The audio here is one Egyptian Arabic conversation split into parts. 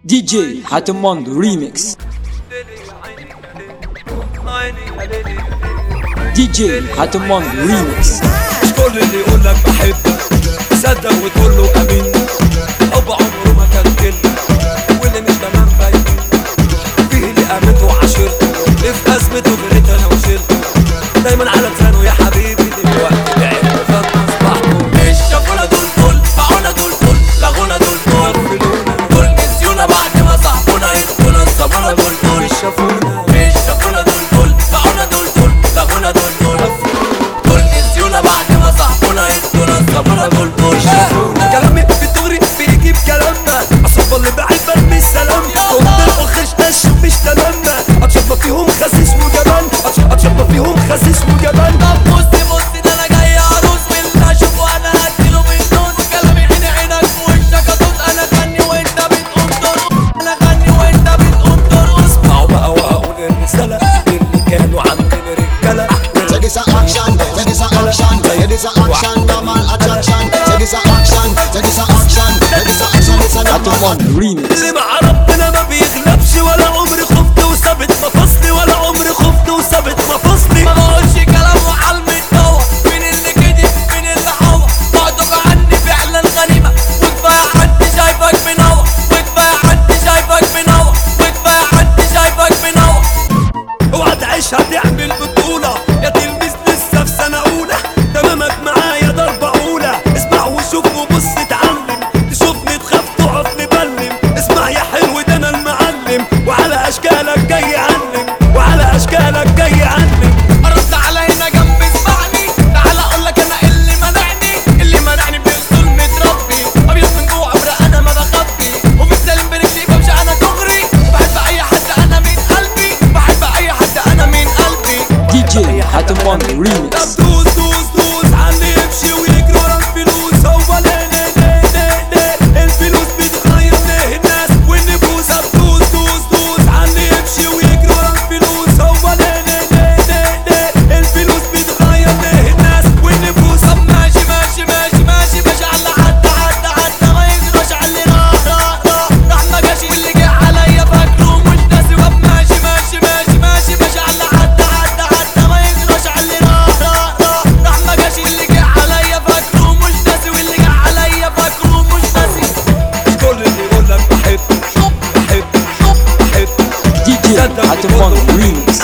دي جي حاتم موندو ريميكس دي جي حاتم موندو ريميكس مش كل اللي يقول لك بحبك صدق وتقول له امين حب عمره ما كان كلمه واللي مش تمام باين فيه اللي قامته وعاشرته اللي في ازمته غيرت انا وشلته دايما على لسانه يا حبيبي دلوقتي بعد فات مصلحته مش شافونا دول دول باعونا دول دول لغونا دول دول دول نسيونا بعد ما صاحبونا يدخلوا نصبونا دول دول مش شافونا مش شافونا دول دول باعونا دول دول لغونا دول دول دول نسيونا بعد ما صاحبونا يدخلوا نصبونا دول دول شافونا كلامي بالدغري بيجيب كلامنا اصحاب اللي بعلبك مش سلام قلت الخش قش مش تلمنا اتشبه فيهم خسيس وجبان اتشبه فيهم خسيس وجبان طب بصي بصي ده انا جاي عروس واللي اشوفه انا هديله بالنص كلامي عين عينك ووشك ادوس انا غني وانت بتقوم ترقص انا غني وانت بتقوم ترقص اسمعوا بقى واقول الرساله اللي كانوا عندنا رجاله Say this a action, say this a action, say this a action, normal attraction. Say this a action, say this a action, say this a action, it's a حاتم normal. موندو ريميكس اللي مع ربنا ما بيغلبش ولا عمري خفت وثابت مفاصلي ولا عمري خفت وثابت مفاصلي ما بقولش كلام وحلم الدوا مين اللي كذب مين اللي حوى بعدك عني فعلا غنيمة وكفاية حد شايفك منور وكفاية حد شايفك منور وكفاية حد شايفك منور اوعى تعيش هتعمل بطولة يا تلميذ لسه في سنة أولى تمامك معايا ضربة أولى اسمع وشوف وبص اتعلم تشوفني تخاف تقف نبلم اسمع يا حلو ده أنا المعلم وعلى أشكالك جاي علم وعلى أشكالك جاي علم أرد علينا جنب اسمعني تعال أقول لك أنا اللي منعني اللي منعني بيغسل متربي أبيض من جوه أبرق أنا ما بخبي وفي السلم برجلي بمشي أنا دغري بحب أي حد أنا من قلبي بحب أي حد أنا من قلبي دي جي حاتم موندو ريميكس طب دوس دوس دوس على يمشي ويجري ورا الفلوس هو ليه ليه ليه ليه ليه الفلوس بتغير ليه الناس والنفوس طب دوس دوس دوس على يمشي ويجري ورا الفلوس هو ليه ليه ليه ليه ليه الفلوس بتغير ليه الناس والنفوس طب ماشي ماشي ماشي ماشي ماشي على حد حد حد ما يجروش على اللي راح راح راح راح ما جاش اللي جه عليا فاكره مش ناسي طب ماشي ماشي ماشي ماشي ماشي على حد حد حد ما يجروش على اللي راح راح راح راح ما جاش اللي جه عليا فاكره مش ناسي واللي جه عليا فاكره مش ناسي كل اللي يقول لك بحب بحب بحب دي جي حاتم موندو ريميكس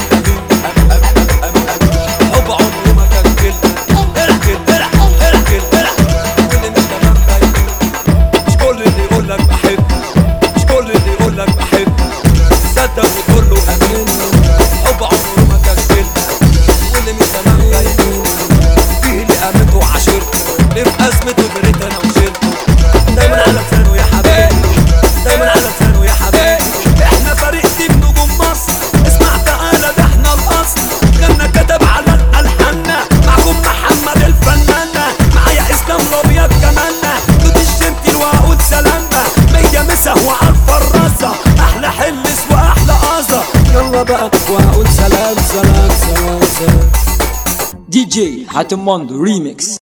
حب عمره ما كان كلمة اركن اركن اركن واللي مش تمام باين مش كل اللي يقول لك بحب مش كل اللي يقول لك بحب صدق وتقول له امين حب عمره ما كان كلمة واللي مش تمام باين فيه اللي قامته وعاشرته اللي في ازمته جريت انا وشلته دايما على لسانه يا حبيبي دايما على لسانه يا حبيبي احنا فريق تيم نجوم مصر اسمع تعالى ده احنا الاصل غنى كتب على الالحاننا معكم محمد الفنانة معايا اسلام الابيض كمان دود الجنتل واقول سلامة مية مسا وعلى الفراسة احلى حلس واحلى قاصة يلا بقى واقول سلام سلام سلام سلام دي جي حاتم موندو ريميكس